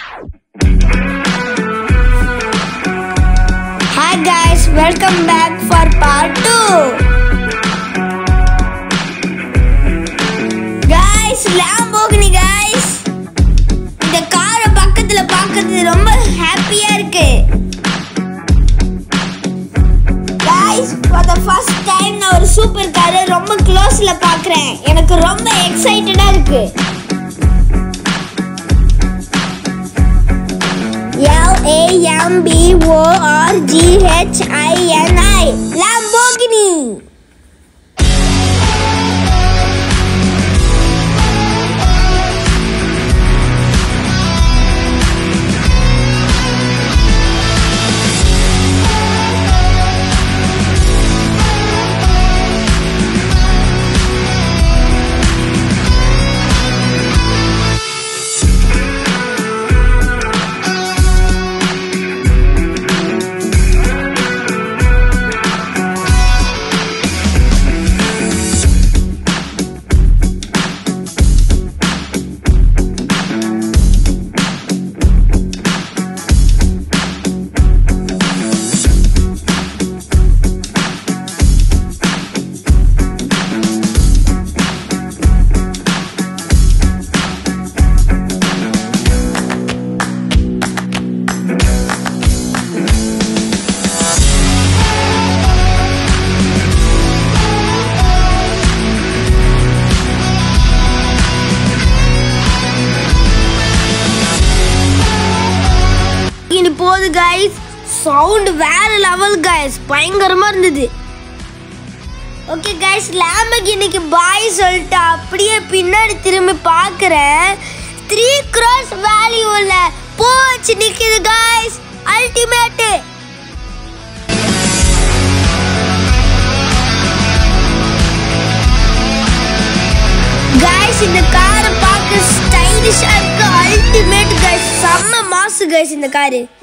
Hi guys, welcome back for part 2. Guys, Lamborghini guys. இந்த காரை பக்கத்துல பார்க்கிறது ரொம்ப ஹாப்பியா இருக்கு. Guys, for the first time நான் ஒரு சூப்பர் காரை ரொம்ப க்ளோஸ்ல பார்க்கறேன். எனக்கு ரொம்ப எக்ஸைட்டடா இருக்கு. L A M B O R G H I N I Lamborghini இனி போகுது கைஸ் சவுண்ட் வேற லெவல் கைஸ் பயங்கரமா இருந்தது ஓகே கைஸ் லேம்பகினிக்கு பாய் சொல்லிட்டு அப்படியே பின்னாடி திரும்பி பார்க்குறேன் த்ரீ க்ரோஸ் வேல்யூவில் போச்சு நிற்குது கைஸ் அல்டிமேட்டு கைஸ் இந்த காரை பார்க்க ஸ்டைலிஷாக இருக்கு அல்டிமேட் கைஸ் செம்ம மாசு கைஸ் இந்த காரு